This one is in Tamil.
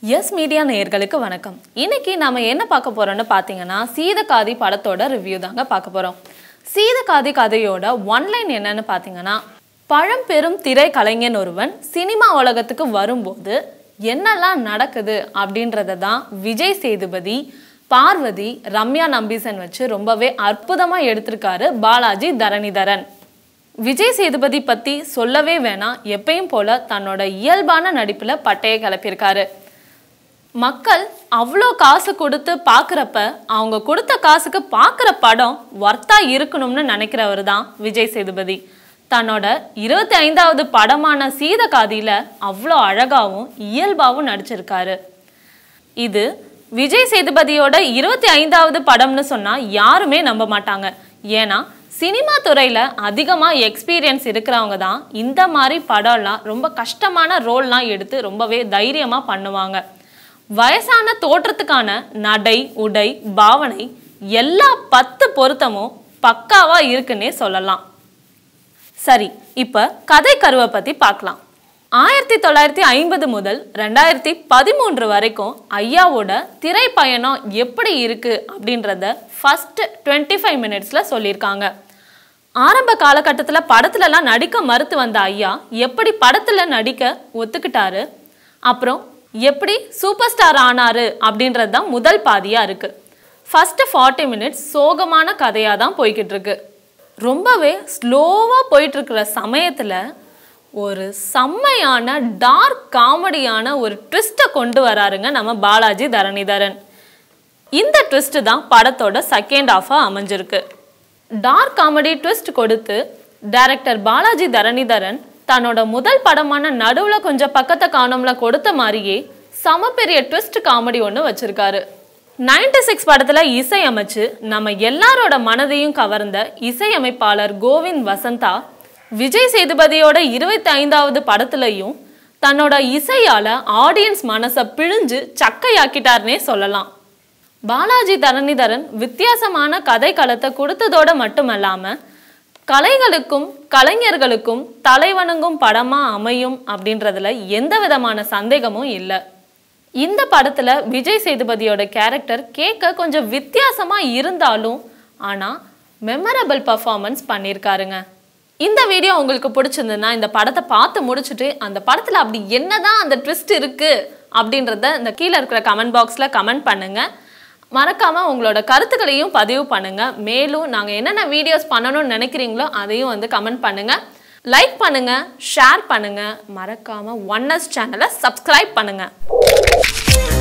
எஸ் மீடியா நேயர்களுக்கு வணக்கம் இன்னைக்கு நாம என்ன பார்க்க போறோம்னு பார்த்தீங்கன்னா சீதகாதி படத்தோட ரிவ்யூ தாங்க பார்க்க போறோம் சீதகாதி கதையோட ஒன்லைன் என்னன்னு பார்த்தீங்கன்னா பழம்பெரும் திரை கலைஞன் ஒருவன் சினிமா உலகத்துக்கு வரும்போது என்னெல்லாம் நடக்குது அப்படின்றத தான் விஜய் சேதுபதி பார்வதி ரம்யா நம்பீசன் வச்சு ரொம்பவே அற்புதமா எடுத்திருக்காரு பாலாஜி தரணிதரன் விஜய் சேதுபதி பத்தி சொல்லவே வேணாம் எப்பயும் போல தன்னோட இயல்பான நடிப்புல பட்டையை கிளப்பியிருக்காரு மக்கள் அவ்வளோ காசு கொடுத்து பார்க்குறப்ப அவங்க கொடுத்த காசுக்கு பார்க்குற படம் ஒர்த்தா இருக்கணும்னு நினைக்கிறவர் தான் விஜய் சேதுபதி தன்னோட இருபத்தி ஐந்தாவது படமான சீதகாதியில அவ்வளோ அழகாவும் இயல்பாவும் நடிச்சிருக்காரு இது விஜய் சேதுபதியோட இருபத்தி ஐந்தாவது படம்னு சொன்னா யாருமே நம்ப மாட்டாங்க ஏன்னா சினிமா துறையில அதிகமா எக்ஸ்பீரியன்ஸ் இருக்கிறவங்க தான் இந்த மாதிரி படம்லாம் ரொம்ப கஷ்டமான ரோல்லாம் எடுத்து ரொம்பவே தைரியமா பண்ணுவாங்க வயசான தோற்றத்துக்கான நடை உடை பாவனை எல்லா பத்து பொருத்தமும் பக்காவா இருக்குன்னே சொல்லலாம் சரி இப்ப கதை கருவை பத்தி பார்க்கலாம் ஆயிரத்தி தொள்ளாயிரத்தி ஐம்பது முதல் ரெண்டாயிரத்தி பதிமூன்று வரைக்கும் ஐயாவோட திரைப்பயணம் எப்படி இருக்கு அப்படின்றத ஃபர்ஸ்ட் டுவெண்ட்டி ஃபைவ் மினிட்ஸ்ல சொல்லியிருக்காங்க ஆரம்ப காலகட்டத்தில் படத்துலலாம் நடிக்க மறுத்து வந்த ஐயா எப்படி படத்தில் நடிக்க ஒத்துக்கிட்டாரு அப்புறம் எப்படி சூப்பர் ஸ்டார் ஆனாரு அப்படின்றது தான் முதல் பாதியா இருக்கு ஃபர்ஸ்ட் ஃபார்ட்டி மினிட்ஸ் சோகமான கதையாக தான் போய்கிட்டு இருக்கு ரொம்பவே ஸ்லோவாக போயிட்டு இருக்கிற சமயத்தில் ஒரு செம்மையான டார்க் காமெடியான ஒரு ட்விஸ்ட்டை கொண்டு வராருங்க நம்ம பாலாஜி தரணிதரன் இந்த ட்விஸ்ட் தான் படத்தோட செகண்ட் ஆஃபாக அமைஞ்சிருக்கு டார்க் காமெடி ட்விஸ்ட் கொடுத்து டைரக்டர் பாலாஜி தரணிதரன் தன்னோட முதல் படமான நடுவில் கொஞ்சம் பக்கத்தை காணோம்ல கொடுத்த மாதிரியே சம பெரிய ட்விஸ்ட் காமெடி ஒன்று வச்சிருக்காரு நைன்டி சிக்ஸ் படத்தில் இசையமைச்சு நம்ம எல்லாரோட மனதையும் கவர்ந்த இசையமைப்பாளர் கோவிந்த் வசந்தா விஜய் சேதுபதியோட இருபத்தி ஐந்தாவது படத்துலையும் தன்னோட இசையால ஆடியன்ஸ் மனசை பிழிஞ்சு சக்கையாக்கிட்டார்னே சொல்லலாம் பாலாஜி தரணிதரன் வித்தியாசமான கதை களத்தை கொடுத்ததோட மட்டுமல்லாம கலைகளுக்கும் கலைஞர்களுக்கும் தலைவணங்கும் படமா அமையும் அப்படின்றதுல எந்த விதமான சந்தேகமும் இல்லை இந்த படத்துல விஜய் சேதுபதியோட கேரக்டர் கேட்க கொஞ்சம் வித்தியாசமா இருந்தாலும் ஆனா மெமரபிள் பர்ஃபார்மன்ஸ் பண்ணியிருக்காருங்க இந்த வீடியோ உங்களுக்கு பிடிச்சிருந்ததுன்னா இந்த படத்தை பார்த்து முடிச்சுட்டு அந்த படத்துல அப்படி என்னதான் அந்த ட்விஸ்ட் இருக்கு அப்படின்றத இந்த கீழே இருக்கிற கமெண்ட் பாக்ஸ்ல கமெண்ட் பண்ணுங்க மறக்காம உங்களோட கருத்துக்களையும் பதிவு பண்ணுங்க மேலும் நாங்க என்னென்ன வீடியோஸ் பண்ணணும்னு நினைக்கிறீங்களோ அதையும் வந்து கமெண்ட் பண்ணுங்க லைக் பண்ணுங்க ஷேர் பண்ணுங்க மறக்காம ஒன்னஸ் சேனலை சப்ஸ்கிரைப் பண்ணுங்க